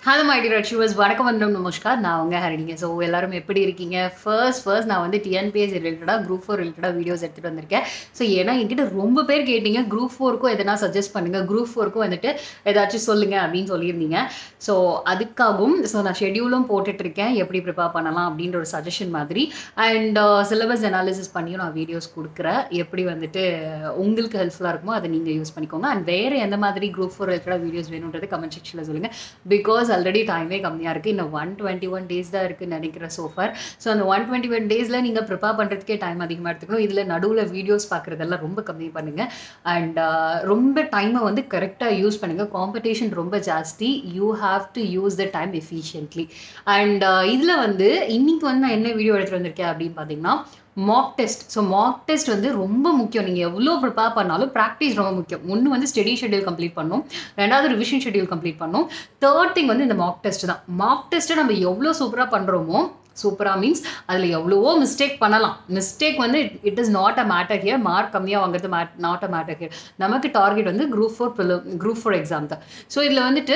hello my dear achievers வணக்கம் வந்தோம் நமஸ்கார் நான் உங்க ஹரிணிங்க ஸோ எல்லாரும் எப்படி இருக்கீங்க ஃபர்ஸ்ட் ஃபர்ஸ்ட் நான் வந்து டிஎன்பிஎஸ் ரிலேட்டடாக குரூப் ஃபோர் ரிலேட்டடாக வீடியோஸ் எடுத்துகிட்டு வந்திருக்கேன் ஸோ ஏன்னா என்கிட்ட ரொம்ப பேர் கேட்டீங்க குரூப் ஃபோருக்கும் எதனா சஜஸ்ட் பண்ணுங்கள் குரூப் ஃபோருக்கும் வந்துட்டு ஏதாச்சும் சொல்லுங்க அப்படின்னு சொல்லியிருந்தீங்க ஸோ அதுக்காகவும் ஸோ நான் ஷெடியூலும் போட்டுட்டு இருக்கேன் எப்படி ப்ரிப்பேர் பண்ணலாம் அப்படின்ற ஒரு சஜஷன் மாதிரி அண்ட் சிலபஸ் அனாலிசிஸ் பண்ணியும் நான் வீடியோஸ் கொடுக்குறேன் எப்படி வந்துட்டு உங்களுக்கு ஹெல்ப்ஃபுல்லாக இருக்குமோ அதை நீங்கள் யூஸ் பண்ணிக்கோங்க அண்ட் வேறு எந்த மாதிரி குரூப் ஃபோர் ரிலேட்டடாக வீடியோஸ் வேணுன்றது கமெண்ட் செக்ஷனில் சொல்லுங்கள் பிகாஸ் ஆல்ரெடி டைமே கம்மியாக இருக்குது இன்னும் ஒன் டுவெண்ட்டி ஒன் டேஸ் தான் இருக்குன்னு நினைக்கிறேன் சோஃபார் ஸோ அந்த ஒன் டுவெண்ட்டி ஒன் டேஸில் நீங்கள் ப்ரிப்பேர் பண்ணுறதுக்கே டைம் அதிகமாக எடுத்துக்கணும் இதில் நடுவில் வீடியோஸ் பார்க்குறதெல்லாம் ரொம்ப கம்மி பண்ணுங்கள் அண்ட் ரொம்ப டைமை வந்து கரெக்டாக யூஸ் பண்ணுங்கள் காம்படிஷன் ரொம்ப ஜாஸ்தி you have to use the time efficiently and இதில் வந்து இன்னைக்கு வந்து நான் என்ன வீடியோ எடுத்துகிட்டு வந்திருக்கேன் அப்படின்னு பார்த்தீங்கன்னா mock test so mock test வந்து ரொம்ப முக்கியம் நீங்கள் எவ்வளோ ப்ரிப்பேர் பண்ணாலும் ப்ராக்டிஸ் ரொம்ப முக்கியம் ஒன்று வந்து ஸ்டடி ஷெட்யூல் கம்ப்ளீட் பண்ணும் ரெண்டாவது ரிவிஷன் ஷெட்யூல் கம்ப்ளீட் பண்ணும் தேர்ட் திங் வந்து இந்த மாக் டெஸ்ட் தான் மாக் டெஸ்ட்டை நம்ம எவ்வளோ சூப்பராக பண்ணுறோமோ சூப்பராக மீன்ஸ் அதில் எவ்வளவோ மிஸ்டேக் பண்ணலாம் மிஸ்டேக் வந்து it is not a matter here mark கம்மியாக வாங்குறது மேட் நாட் அ மேட்டர் ஹியர் நமக்கு டார்கெட் வந்து group four group four exam தான் ஸோ இதில் வந்துட்டு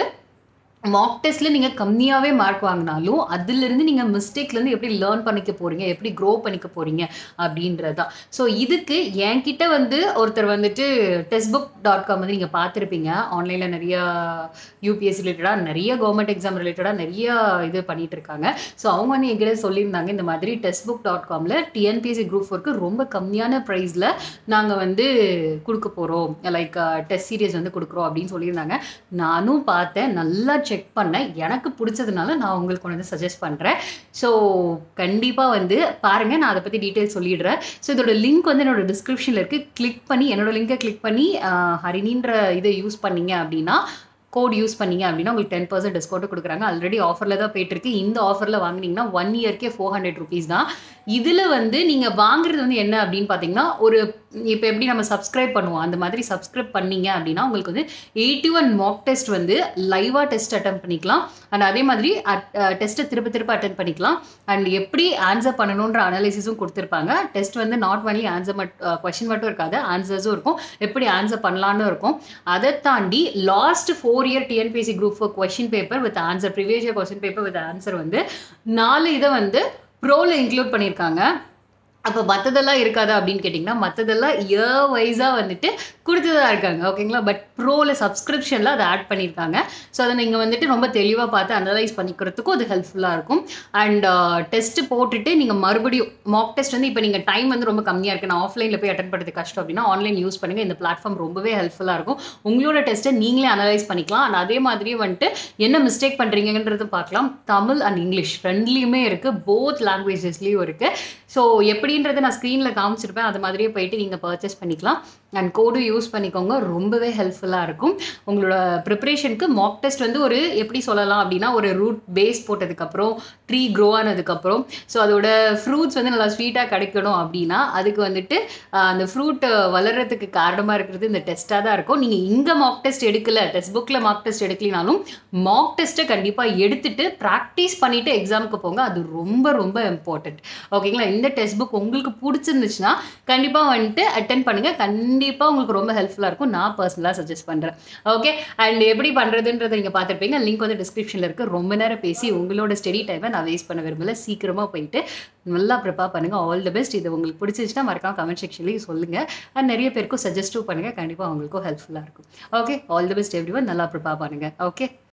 மாக் டெஸ்ட்டில் நீங்கள் கம்மியாகவே மார்க் வாங்கினாலும் அதுலேருந்து நீங்கள் மிஸ்டேக்லேருந்து எப்படி லேர்ன் பண்ணிக்க போகிறீங்க எப்படி க்ரோ பண்ணிக்க போகிறீங்க அப்படின்றது தான் ஸோ இதுக்கு என்கிட்ட வந்து ஒருத்தர் வந்துட்டு டெஸ்ட் புக் டாட் காம் வந்து நீங்கள் பார்த்துருப்பீங்க ஆன்லைனில் நிறைய யூபிஎஸ்சி ரிலேட்டடாக நிறைய கவர்மெண்ட் எக்ஸாம் ரிலேட்டடாக நிறைய இது பண்ணிட்டு இருக்காங்க ஸோ அவங்க வந்து என்கிட்ட சொல்லியிருந்தாங்க இந்த மாதிரி டெஸ்ட் புக் டாட் காமில் டிஎன்பிஎஸ்சி குரூப் ஃபோருக்கு ரொம்ப கம்மியான ப்ரைஸில் நாங்கள் வந்து கொடுக்க போகிறோம் லைக் டெஸ்ட் சீரியஸ் வந்து கொடுக்குறோம் அப்படின்னு சொல்லியிருந்தாங்க நானும் பார்த்தேன் நல்லா செக் பண்ணேன் எனக்கு பிடிச்சதுனால நான் உங்களுக்கு வந்து சஜஸ்ட் பண்ணுறேன் ஸோ கண்டிப்பாக வந்து பாருங்கள் நான் அதை பற்றி டீட்டெயில் சொல்லிடுறேன் ஸோ இதோட லிங்க் வந்து என்னோட டிஸ்கிரிப்ஷனில் இருக்குது கிளிக் பண்ணி என்னோட லிங்கை கிளிக் பண்ணி ஹரிணின்ற இதை யூஸ் பண்ணீங்க அப்படின்னா கோட் யூஸ் பண்ணீங்க அப்படின்னா உங்களுக்கு டென் பர்சன்ட் டிஸ்கவுண்ட் கொடுக்குறாங்க ஆல்ரெடி ஆஃபரில் தான் போயிட்டுருக்கு இந்த ஆஃபரில் வாங்கினீங்கன்னா ஒன் இயர்க்கே ஃபோர் ஹண்ட்ரட் ருபீஸ் தான் இதில் வந்து நீங்கள் வாங்குறது வந்து என்ன அப்படின்னு பார்த்தீங்கன்னா ஒரு இப்போ எப்படி நம்ம சப்ஸ்கிரைப் பண்ணுவோம் அந்த மாதிரி சப்ஸ்கிரைப் பண்ணீங்க அப்படின்னா உங்களுக்கு வந்து எயிட்டி ஒன் மாக் டெஸ்ட் வந்து லைவாக டெஸ்ட் அட்டன் பண்ணிக்கலாம் அண்ட் அதே மாதிரி டெஸ்ட்டை திருப்ப திருப்ப அட்டன் பண்ணிக்கலாம் அண்ட் எப்படி ஆன்சர் பண்ணணுன்ற அனாலிசிஸும் கொடுத்துருப்பாங்க டெஸ்ட் வந்து நாட் ஒன்லி ஆன்சர் மட் கொஷின் மட்டும் இருக்காது ஆன்சர்ஸும் இருக்கும் எப்படி ஆன்சர் பண்ணலான்னு இருக்கும் அதை தாண்டி last four year TNPSC group four question paper with answer previous year question paper with answer வந்து நாலு இதை வந்து ப்ரோவில் இன்க்ளூட் பண்ணியிருக்காங்க அப்போ மற்றதெல்லாம் இருக்காதா அப்படின்னு கேட்டிங்கன்னா மற்றதெல்லாம் இயர் வைஸாக வந்துட்டு கொடுத்துதான் இருக்காங்க ஓகேங்களா பட் ப்ரோவில் சப்ஸ்கிரிப்ஷனில் அதை ஆட் பண்ணியிருக்காங்க ஸோ அதை நீங்கள் வந்துட்டு ரொம்ப தெளிவாக பார்த்து அனலைஸ் பண்ணிக்கிறதுக்கும் அது ஹெல்ப்ஃபுல்லாக இருக்கும் அண்ட் டெஸ்ட்டு போட்டுட்டு நீங்கள் மறுபடியும் மாக் டெஸ்ட் வந்து இப்போ நீங்கள் டைம் வந்து ரொம்ப கம்மியாக இருக்குது நான் ஆஃப்லைனில் போய் அட்டன் பண்ணுறது கஷ்டம் அப்படின்னா ஆன்லைன் யூஸ் பண்ணுங்கள் இந்த பிளாட்ஃபார்ம் ரொம்பவே ஹெல்ப்ஃபுல்லாக இருக்கும் உங்களோட டெஸ்ட்டை நீங்களே அனலைஸ் பண்ணிக்கலாம் அண்ட் அதே மாதிரியே வந்துட்டு என்ன மிஸ்டேக் பண்ணுறீங்கன்றது பார்க்கலாம் தமிழ் அண்ட் இங்கிலீஷ் ரெண்டுலேயுமே இருக்குது போத் லாங்குவேஜஸ்லேயும் இருக்குது ஸோ எப்படின்றத நான் ஸ்க்ரீனில் காமிச்சிருப்பேன் அது மாதிரியே போயிட்டு நீங்கள் பர்ச்சேஸ் பண்ணிக்கலாம் அண்ட் கோடும் யூஸ் பண்ணிக்கோங்க ரொம்பவே ஹெல்ப்ஃபுல்லாக இருக்கும் உங்களோட ப்ரிப்ரேஷனுக்கு மாக் டெஸ்ட் வந்து ஒரு எப்படி சொல்லலாம் அப்படின்னா ஒரு ரூட் பேஸ் போட்டதுக்கப்புறம் ட்ரீ க்ரோ ஆனதுக்கப்புறம் ஸோ அதோட ஃப்ரூட்ஸ் வந்து நல்லா ஸ்வீட்டாக கிடைக்கணும் அப்படின்னா அதுக்கு வந்துட்டு அந்த ஃப்ரூட் வளர்கிறதுக்கு காரணமாக இருக்கிறது இந்த டெஸ்ட்டாக தான் இருக்கும் நீங்கள் இங்கே மாக் டெஸ்ட் எடுக்கல டெஸ்ட் புக்கில் மாக் டெஸ்ட் எடுக்கலினாலும் மாக் டெஸ்ட்டை கண்டிப்பாக எடுத்துட்டு ப்ராக்டிஸ் பண்ணிவிட்டு எக்ஸாமுக்கு போங்க அது ரொம்ப ரொம்ப இம்பார்ட்டண்ட் ஓகேங்களா இந்த டெஸ்ட் புக் உங்களுக்கு பிடிச்சிருந்துச்சுன்னா கண்டிப்பாக வந்துட்டு அட்டன் பண்ணுங்கள் கண்டிப்பாக உங்களுக்கு ரொம்ப ஹெல்ப்ஃபுல்லாக இருக்கும் நான் பர்சனலாக சஜஸ்ட் பண்ணுறேன் ஓகே அண்ட் எப்படி பண்ணுறதுன்றதை நீங்கள் பார்த்துருப்பீங்க லிங்க் வந்து டிஸ்கிரிப்ஷனில் இருக்குது ரொம்ப நேரம் பேசி உங்களோட ஸ்டடி டைமை நான் வேஸ்ட் பண்ண விரும்பல சீக்கிரமாக போயிட்டு நல்லா ப்ரிப்பேர் பண்ணுங்கள் ஆல் தி பெஸ்ட் இது உங்களுக்கு பிடிச்சிச்சுன்னா மறக்காம கமெண்ட் செக்ஷன்லேயும் சொல்லுங்கள் அண்ட் நிறைய பேருக்கும் சஜஸ்ட்டும் பண்ணுங்கள் கண்டிப்பாக அவங்களுக்கும் ஹெல்ப்ஃபுல்லாக இருக்கும் okay all the best everyone நல்லா ப்ரிப்பேர் பண்ணுங்கள் ஓகே